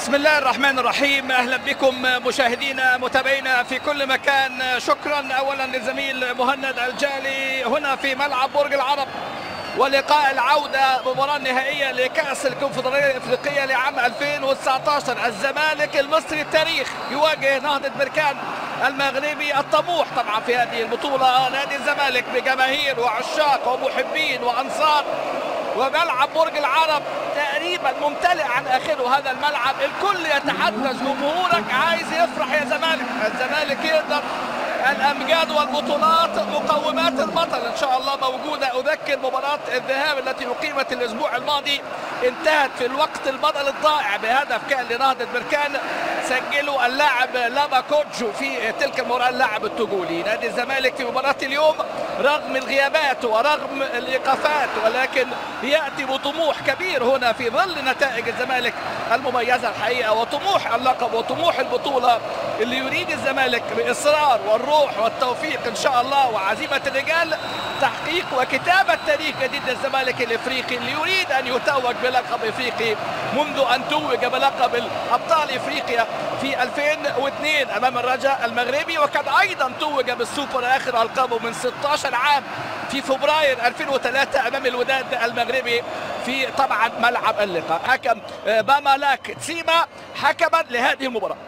بسم الله الرحمن الرحيم اهلا بكم مشاهدينا متابعينا في كل مكان شكرا اولا للزميل مهند الجالي هنا في ملعب برج العرب ولقاء العودة مباراة نهائية لكأس الكونفدرالية الإفريقية لعام 2019 الزمالك المصري التاريخ يواجه نهضة بركان المغربي الطموح طبعا في هذه البطولة نادي الزمالك بجماهير وعشاق ومحبين وأنصار وملعب برج العرب تقريبا ممتلئ عن اخره هذا الملعب الكل يتحدث جمهورك عايز يفرح يا زمالك الزمالك يقدر الامجاد والبطولات مقومات البطل ان شاء الله موجوده اذكر مباراه الذهاب التي اقيمت الاسبوع الماضي انتهت في الوقت البدل الضائع بهدف كان لنهضه بركان سجله اللاعب لابا كوتشو في تلك المباراه اللاعب التوجولي نادي الزمالك في مباراه اليوم رغم الغيابات ورغم الايقافات ولكن ياتي بطموح كبير هنا في ظل نتائج الزمالك المميزه الحقيقه وطموح اللقب وطموح البطوله اللي يريد الزمالك باصرار والروح والتوفيق ان شاء الله وعزيمه الرجال تحقيق وكتابه تاريخ جديد للزمالك الافريقي اللي يريد ان يتوج بلقب افريقي منذ ان توج بلقب ابطال افريقيا في 2002 امام الرجاء المغربي وكان ايضا توج بالسوبر اخر القابه من 16 عام في فبراير 2003 امام الوداد المغربي في طبعا ملعب اللقاء حكم بامالاك تسيما حكما لهذه المباراه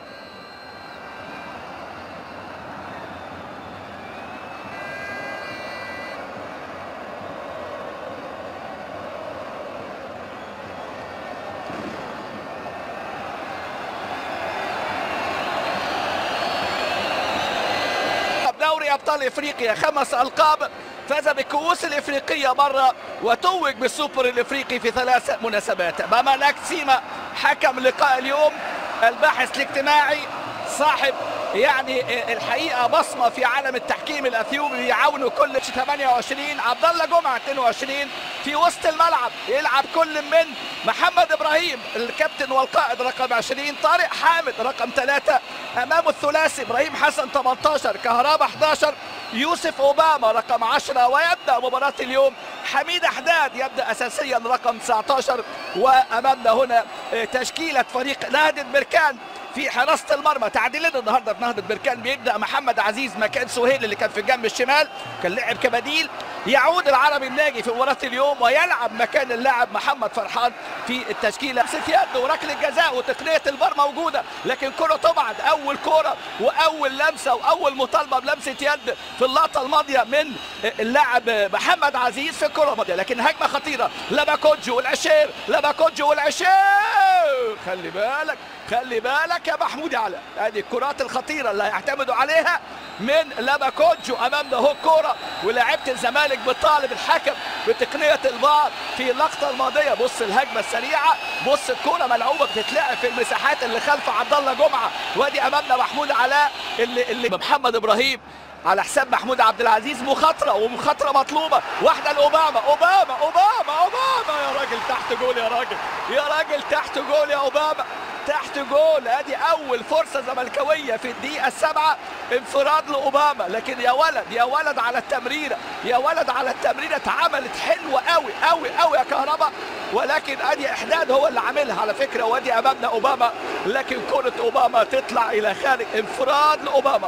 دوري ابطال افريقيا خمس القاب فاز بالكؤوس الافريقيه مره وتوج بالسوبر الافريقي في ثلاث مناسبات بامالاك سيما حكم لقاء اليوم الباحث الاجتماعي صاحب يعني الحقيقه بصمه في عالم التحكيم الاثيوبي يعاونه كل 28 عبد الله جمعه 22 في وسط الملعب يلعب كل من محمد ابراهيم الكابتن والقائد رقم 20 طارق حامد رقم 3 امامه الثلاثي ابراهيم حسن 18 كهربا 11 يوسف اوباما رقم 10 ويبدا مباراه اليوم حميد حداد يبدا اساسيا رقم 19 وامامنا هنا تشكيله فريق نهضه بركان في حراسه المرمى تعديلين النهارده في نهضه بركان بيبدا محمد عزيز مكان سهيل اللي كان في الجنب الشمال كان لعب كبديل يعود العربي الناجي في مباراه اليوم ويلعب مكان اللاعب محمد فرحان في التشكيله ست يد وركله جزاء وتقنيه الفار موجوده لكن كره تبعد اول كره واول لمسه واول مطالبه بلمسه يد في اللقطه الماضيه من اللاعب محمد عزيز في الكره الماضيه لكن هجمه خطيره لباكوجو والعشير لباكوجو والعشير خلي بالك خلي بالك يا محمود على هذه الكرات الخطيره اللي هيعتمدوا عليها من لاباكوجو امامنا اهو الكوره ولاعيبه الزمالك بتطالب الحكم بتقنيه الفار في اللقطه الماضيه بص الهجمه السريعه بص الكوره ملعوبه بتتلعب في المساحات اللي خلف عبد الله جمعه وادي امامنا محمود علاء اللي اللي محمد ابراهيم على حساب محمود عبد العزيز مخاطره ومخاطره مطلوبه واحده لاوباما اوباما اوباما اوباما يا راجل تحت جول يا راجل يا راجل تحت جول يا اوباما تحت جول ادي اول فرصه زملكاويه في الدقيقه السابعه انفراد لاوباما لكن يا ولد يا ولد على التمريره يا ولد على التمريره اتعملت حلوه قوي قوي قوي يا كهربا ولكن ادي احداد هو اللي عاملها على فكره وادي امامنا اوباما لكن كره اوباما تطلع الى خارج انفراد لاوباما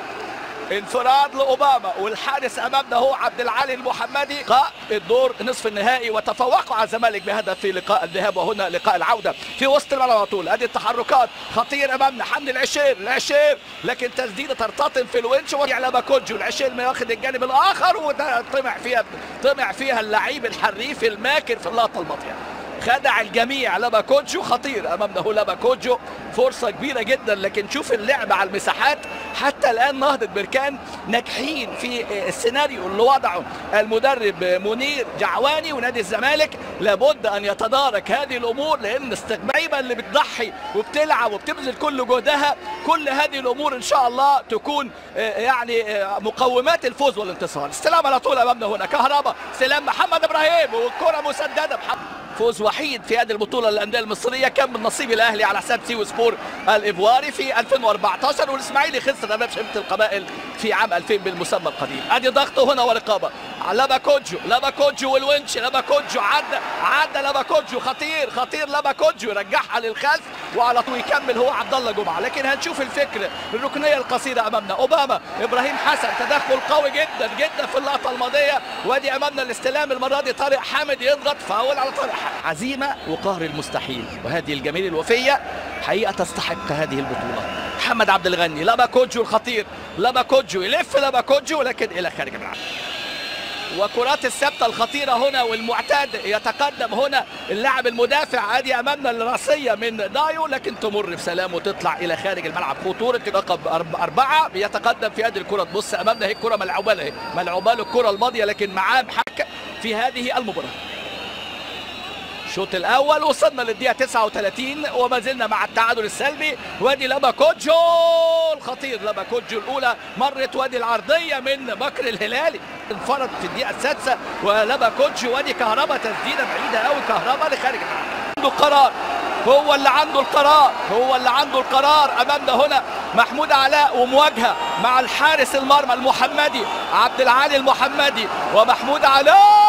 انفراد لاوباما والحارس امامنا هو عبد العالي المحمدي لقاء الدور نصف النهائي وتفوقوا على الزمالك بهدف في لقاء الذهاب وهنا لقاء العوده في وسط الملعب على طول ادي التحركات خطير امامنا حمدي العشير العشير لكن تسديده ترتطم في الونش ويعلى باكوجو العشير ما واخد الجانب الاخر وطمع فيها طمع فيها اللعيب الحريف الماكر في اللقطه الماضيه خدع الجميع لبا كوجو خطير امامنا هو لبا كوجو فرصه كبيره جدا لكن شوف اللعب على المساحات حتى الان نهضه بركان ناجحين في السيناريو اللي وضعه المدرب منير جعواني ونادي الزمالك لابد ان يتدارك هذه الامور لان استقبايبه اللي بتضحي وبتلعب وبتبذل كل جهدها كل هذه الامور ان شاء الله تكون يعني مقومات الفوز والانتصار استلام على طول امامنا هنا كهربا استلام محمد ابراهيم والكره مسدده محمد فوز وحيد في هذه البطوله للانديه المصريه كان من نصيب الاهلي على حساب سيو سبور الايفواري في 2014 والاسماعيلي خسر امام شبيبه القبائل في عام 2000 بالمسمى القديم ادي ضغطه هنا ورقابه لبا كوجو لبا كوجو والونش لبا كوجو عدى عدى لبا كوجو خطير خطير لبا كوجو يرجعها للخلف وعلى طول يكمل هو عبد الله جمعه لكن هنشوف الفكر الركنيه القصيره امامنا اوباما ابراهيم حسن تدخل قوي جدا جدا في اللقطه الماضيه وادي امامنا الاستلام المره دي طارق حامد يضغط فاول على طارق حامد عزيمه وقهر المستحيل وهذه الجماهير الوفيه حقيقه تستحق هذه البطوله محمد عبد الغني لبا كوجو الخطير لبا كوجو يلف لبا كوجو لكن الى خارج الملعب وكرات الثابته الخطيره هنا والمعتاد يتقدم هنا اللاعب المدافع ادي امامنا الراسيه من دايو لكن تمر بسلام وتطلع الى خارج الملعب خطوره رقم اربعه بيتقدم في هذه الكره تبص امامنا هي الكره ملعوبه له ملعوبه له الكره الماضيه لكن معاه محك في هذه المباراه الشوط الاول وصلنا للدقيقه 39 وما زلنا مع التعادل السلبي وادي لبا كوجو الخطير لبا كوجو الاولى مرت وادي العرضيه من بكر الهلالي انفرد في الدقيقه السادسه ولبا كوجو وادي كهربا تسديده بعيده قوي كهربا لخارج عنده قرار هو اللي عنده القرار هو اللي عنده القرار امامنا هنا محمود علاء ومواجهه مع الحارس المرمى المحمدي عبد العالي المحمدي ومحمود علاء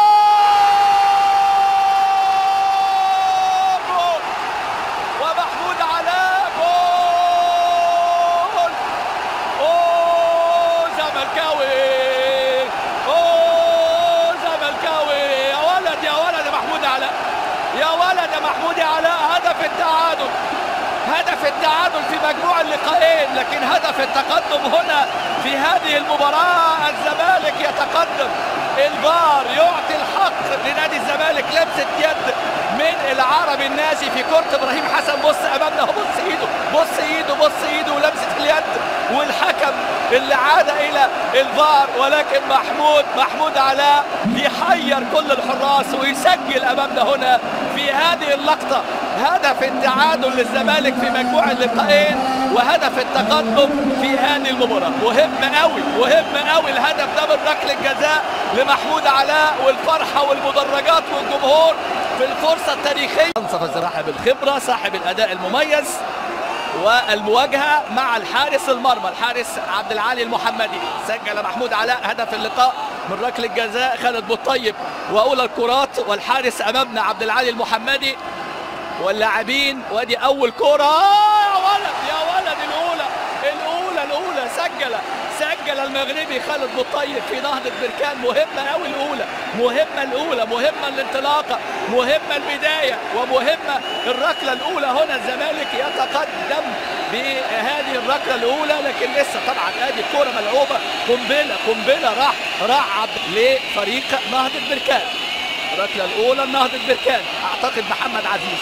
محمود علاء هدف التعادل هدف التعادل في مجموع اللقاءين لكن هدف التقدم هنا في هذه المباراة الزمالك يتقدم الفار يعطي الحق لنادي الزمالك لمسة يد من العربي الناسي في كرة ابراهيم حسن بص امامنا بص ايده بص ايده بص ايده ولمسة اليد والحكم اللي عاد الى الفار ولكن محمود محمود علاء يحير كل الحراس ويسجل امامنا هنا في هذه اللقطة هدف التعادل للزمالك في مجموع اللقاءين وهدف التقدم في هذه المباراة مهم قوي مهم قوي الهدف ده من ركلة جزاء لمحمود علاء والفرحة والمدرجات والجمهور في الفرصة التاريخية انصف الزراحة بالخبرة صاحب الأداء المميز والمواجهة مع الحارس المرمى الحارس عبد العالي المحمدي سجل محمود علاء هدف اللقاء من ركلة جزاء خالد بالطيب وأولى الكرات والحارس أمامنا عبد العالي المحمدي واللاعبين وادي أول كرة يا ولد يا ولد الأولى الأولى الأولى سجل سجل المغربي خالد بالطيب في نهضة بركان مهمة قوي الأولى مهمة الأولى مهمة الانطلاقة مهمة البداية ومهمة الركلة الأولى هنا الزمالك يتقدم بهذه الركلة الأولى لكن لسه طبعا ادي الكرة ملعوبة قنبلة قنبلة راح راح لفريق نهضة بركان الركلة الأولى لنهضة بركان أعتقد محمد عزيز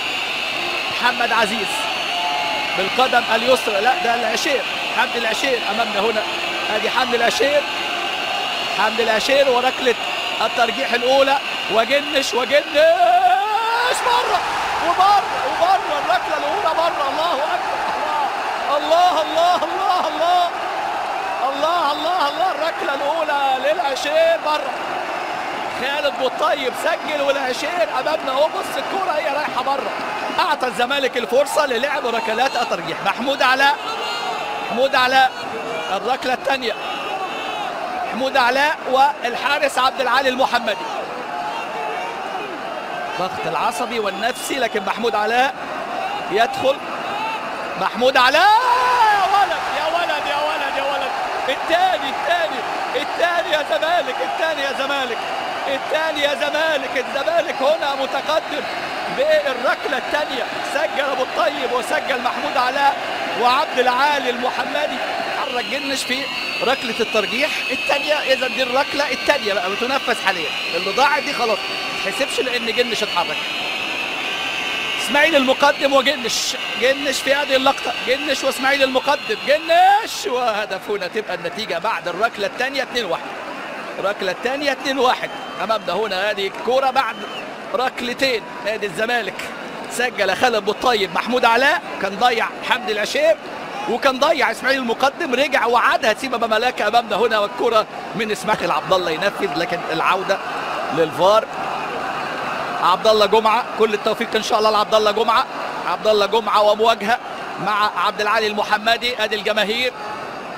محمد عزيز بالقدم اليسرى لا ده العشير حمد العشير امامنا هنا ادي حمد العشير حمد العشير وركله الترجيح الاولى وجنش وجنش بره وبره وبره الركله الاولى بره الله اكبر الله الله الله الله الله الله الله الركله الاولى للعشير بره خالد بالطيب سجل والعشير امامنا اهو بص الكوره هي رايحه بره اعطى الزمالك الفرصه للعب ركلات الترجيح محمود علاء محمود علاء الركله الثانيه محمود علاء والحارس عبد العالي المحمدي ضغط العصبي والنفسي لكن محمود علاء يدخل محمود علاء يا ولد يا ولد يا ولد يا ولد الثاني الثاني الثاني يا زمالك الثاني يا زمالك الثاني يا زمالك الزمالك هنا متقدم بالركله الثانيه سجل ابو الطيب وسجل محمود علاء وعبد العالي المحمدي حرك جنش في ركله الترجيح الثانيه اذا دي الركله الثانيه بقى بتنفذ حاليا اللي ضاعت دي خلاص ما تحسبش لان جنش اتحرك اسماعيل المقدم وجنش جنش في هذه اللقطه جنش واسماعيل المقدم جنش وهدف هنا تبقى النتيجه بعد الركله الثانيه 2-1 الركله الثانيه 2-1 امامنا هنا هذه الكوره بعد ركلتين نادي الزمالك سجل خالد بالطيب محمود علاء كان ضيع حمدي العشير وكان ضيع اسماعيل المقدم رجع وعادها تسيب ملاكه امامنا هنا والكره من اسماعيل عبد الله ينفذ لكن العوده للفار عبد الله جمعه كل التوفيق ان شاء الله لعبد الله جمعه عبد الله جمعه ومواجهه مع عبد العالي المحمدي ادي الجماهير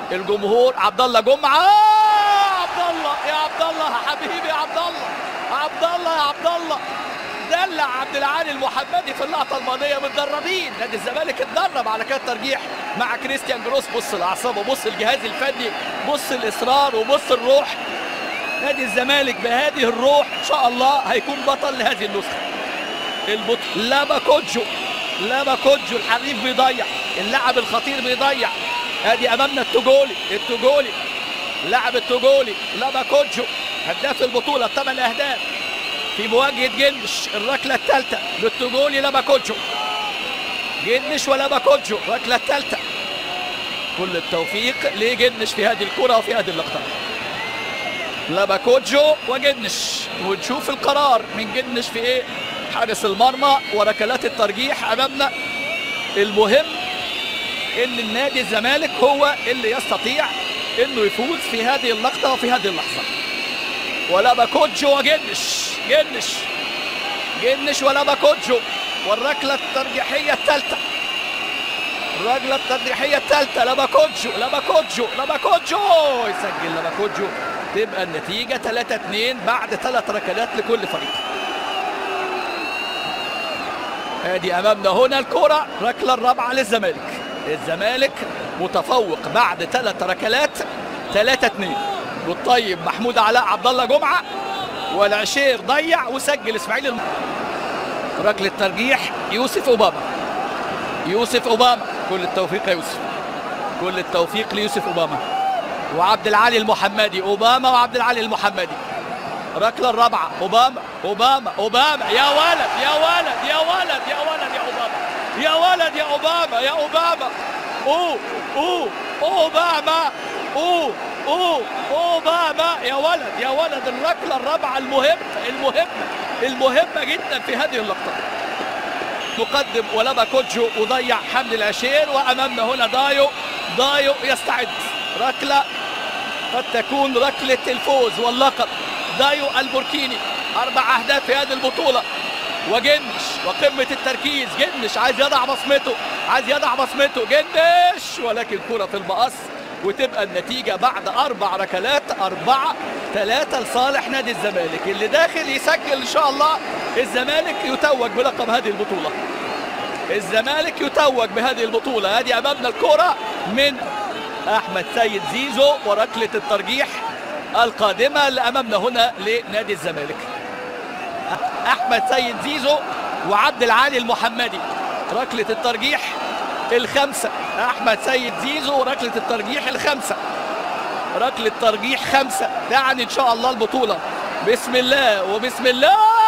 الجمهور عبد الله جمعه عبد الله يا عبد الله يا حبيبي يا عبد الله عبد الله يا عبد الله دلع عبد العالي المحمدي في اللقطه الماضيه متدربين نادي الزمالك اتدرب على كده ترجيح مع كريستيان جروس بص الاعصاب وبص الجهاز الفني بص الاصرار وبص الروح نادي الزمالك بهذه الروح ان شاء الله هيكون بطل لهذه النسخه البطل لابا كوجو لابا كوجو الحريف بيضيع اللاعب الخطير بيضيع ادي امامنا التوجولي التوجولي لاعب التوجولي لابا كوجو هداف البطوله ثمان اهداف في مواجهه جنش الركله الثالثه للتوجولي لابا كوجو جنش ولابا كوجو الركله الثالثه كل التوفيق لجنش في هذه الكره وفي هذه اللقطه لابا كوجو وجنش ونشوف القرار من جنش في ايه حارس المرمى وركلات الترجيح امامنا المهم ان النادي الزمالك هو اللي يستطيع انه يفوز في هذه اللقطه وفي هذه اللحظه ولابا كوجو وجنش جنش جنش ولابا كوجو والركله الترجيحيه الثالثه الركله الترجيحيه الثالثه لابا كوجو لابا كوجو لابا كوجو يسجل لابا كوجو تبقى النتيجه 3 2 بعد ثلاث ركلات لكل فريق ادي امامنا هنا الكره ركله الرابعه للزمالك الزمالك متفوق بعد ثلاث ركلات 3 2 والطيب محمود علاء عبد الله جمعه والعشير ضيع وسجل اسماعيل الم... ركله ترجيح يوسف اوباما يوسف اوباما كل التوفيق يا يوسف كل التوفيق ليوسف اوباما وعبد العالي المحمدي اوباما وعبد العالي المحمدي ركله الرابعه اوباما اوباما اوباما يا ولد يا ولد يا ولد يا ولد يا اوباما يا ولد يا اوباما يا اوباما اوه اوه اوباما اوه اوه اوباما يا ولد يا ولد الركله الرابعه المهمه المهمه المهمه جدا في هذه اللقطه مقدم ولبا كوجو وضيع حمد العشير وامامنا هنا دايو دايو يستعد ركله قد تكون ركله الفوز واللقب دايو البوركيني اربع اهداف في هذه البطوله وجنش وقمه التركيز جنش عايز يضع بصمته عايز يضع بصمته جنش ولكن كره في المقص وتبقى النتيجه بعد اربع ركلات اربعه ثلاثه لصالح نادي الزمالك اللي داخل يسجل ان شاء الله الزمالك يتوج بلقب هذه البطوله الزمالك يتوج بهذه البطوله هذه امامنا الكره من احمد سيد زيزو وركله الترجيح القادمه اللي امامنا هنا لنادي الزمالك احمد سيد زيزو وعبد العالي المحمدي ركله الترجيح الخمسه احمد سيد زيزو ركله الترجيح الخمسه ركله ترجيح خمسه تعني ان شاء الله البطوله بسم الله وبسم الله